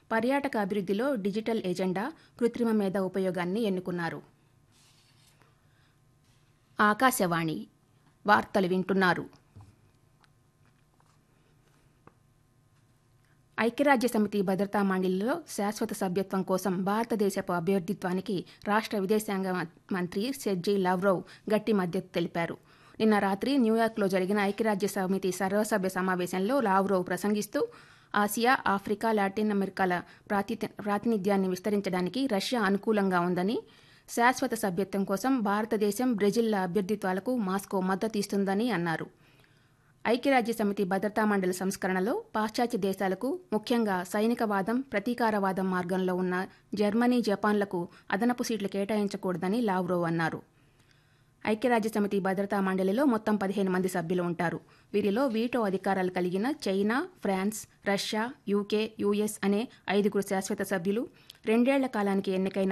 పర్యాటక అభివృద్ధిలో digital agenda కృత్రిమ మేధ ఉపయోగాన్ని ఎన్నుకున్నారు ఆకాశవాణి వార్తలు వింటున్నారు ఐక్యరాజ్య సమితి భద్రతా మండలిలో శాశ్వత సభ్యత్వం కోసం భారతదేశపు అభ్యర్థిత్వానికి రాష్ట్ర విదేశాంగ మంత్రి సెర్జీ లావ్రోవ్ గట్టి మద్దతు తెలిపారు నిన్న రాత్రి న్యూయార్క్లో జరిగిన ఐక్యరాజ్య సమితి సర్వసభ్య సమావేశంలో లావ్రోవ్ ప్రసంగిస్తూ ఆసియా ఆఫ్రికా లాటిన్ అమెరికాల ప్రాతినిధ్యాన్ని విస్తరించడానికి రష్యా అనుకూలంగా ఉందని శాశ్వత సభ్యత్వం కోసం భారతదేశం బ్రెజిల్ల అభ్యర్థిత్వాలకు మాస్కో మద్దతు ఇస్తుందని అన్నారు ఐక్యరాజ్య సమితి భద్రతా మండలి సంస్కరణలో పాశ్చాత్య దేశాలకు ముఖ్యంగా సైనికవాదం ప్రతీకారవాదం మార్గంలో ఉన్న జర్మనీ జపాన్లకు అదనపు సీట్లు కేటాయించకూడదని లావ్రోవ్ అన్నారు ఐక్యరాజ్య సమితి భద్రతా మండలిలో మొత్తం పదిహేను మంది సభ్యులు ఉంటారు వీరిలో వీటో అధికారాలు కలిగిన China France Russia UK US అనే ఐదుగురు శాశ్వత సభ్యులు రెండేళ్ల కాలానికి ఎన్నికైన